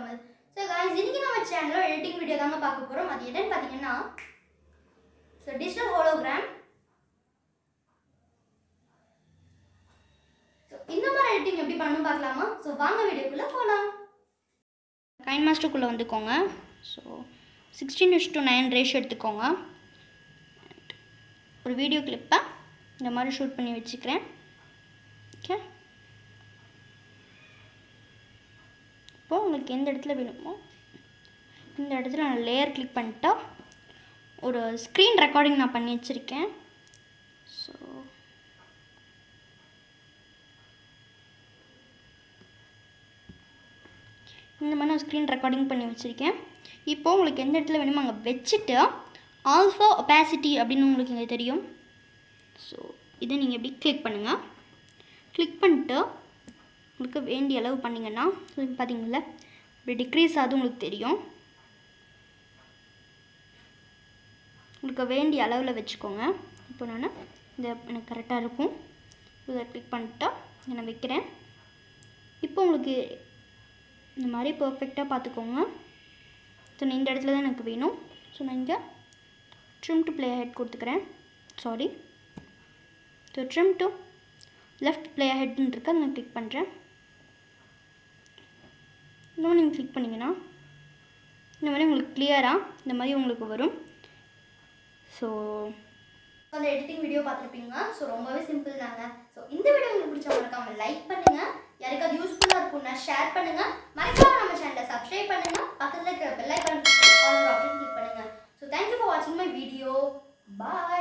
Kamal so guys இன்னைக்கு நம்ம சேனலில் எடிட்டிங் வீடியோ தாங்க பார்க்க போகிறோம் அது என்னன்னு பார்த்தீங்கன்னா ஸோ டிஜிட்டல் ஹோலோகிராம் ஸோ இந்த மாதிரி எடிட்டிங் எப்படி பண்ணணும் பார்க்கலாமா ஸோ வாங்க வீடியோக்குள்ளே போகலாம் கைன் மாஸ்டருக்குள்ளே வந்துக்கோங்க so sixteen is to nine ratio எடுத்துக்கோங்க ஒரு வீடியோ கிளிப்பை இந்த மாதிரி ஷூட் பண்ணி வச்சுக்கிறேன் ஓகே இப்போது உங்களுக்கு எந்த இடத்துல வேணுமோ இந்த இடத்துல நான் லேயர் கிளிக் பண்ணிட்டா ஒரு ஸ்க்ரீன் ரெக்கார்டிங் நான் பண்ணி வச்சுருக்கேன் ஸோ இந்த மாதிரி நான் ஸ்க்ரீன் ரெக்கார்டிங் பண்ணி வச்சுருக்கேன் இப்போது உங்களுக்கு எந்த இடத்துல வேணுமோ அங்கே வச்சுட்டு ஆல்ஃபா ஒபாசிட்டி அப்படின்னு உங்களுக்கு இங்கே தெரியும் ஸோ இதை நீங்கள் எப்படி கிளிக் பண்ணுங்கள் கிளிக் பண்ணிட்டு உங்களுக்கு வேண்டிய அளவு பண்ணிங்கன்னா பார்த்தீங்களா இப்படி டிக்ரீஸ் ஆகுது உங்களுக்கு தெரியும் உங்களுக்கு வேண்டிய அளவில் வச்சுக்கோங்க இப்போ நான் இந்த எனக்கு கரெக்டாக இருக்கும் இதை கிளிக் பண்ணிட்டா இதை நான் வைக்கிறேன் இப்போ உங்களுக்கு இந்த மாதிரி பர்ஃபெக்டாக பார்த்துக்கோங்க ஸோ இந்த இடத்துல தான் எனக்கு வேணும் ஸோ நான் இங்கே ட்ரிம் டு ப்ளே ஹெட் கொடுத்துக்கிறேன் sorry so trim to left play ஹெட்னு இருக்கு அதை நான் கிளிக் பண்ணுறேன் இன்னும் நீங்கள் கிளிக் பண்ணிங்கன்னா இந்த மாதிரி உங்களுக்கு கிளியராக இந்த மாதிரி உங்களுக்கு வரும் ஸோ அந்த எடிட்டிங் வீடியோ பார்த்துருப்பீங்க ஸோ ரொம்பவே சிம்பிள் தாங்க ஸோ இந்த வீடியோ உங்களுக்கு பிடிச்ச மறக்காம லைக் பண்ணுங்க யாருக்காவது யூஸ்ஃபுல்லாக இருக்கும்னா ஷேர் பண்ணுங்க மறக்காம நம்ம சேனலை சப்ஸ்கிரைப் பண்ணுங்க பக்கத்தில் இருக்கிற bell icon all option click பண்ணுங்க ஸோ தேங்க்யூ ஃபார் வாட்சிங் மை வீடியோ பாய்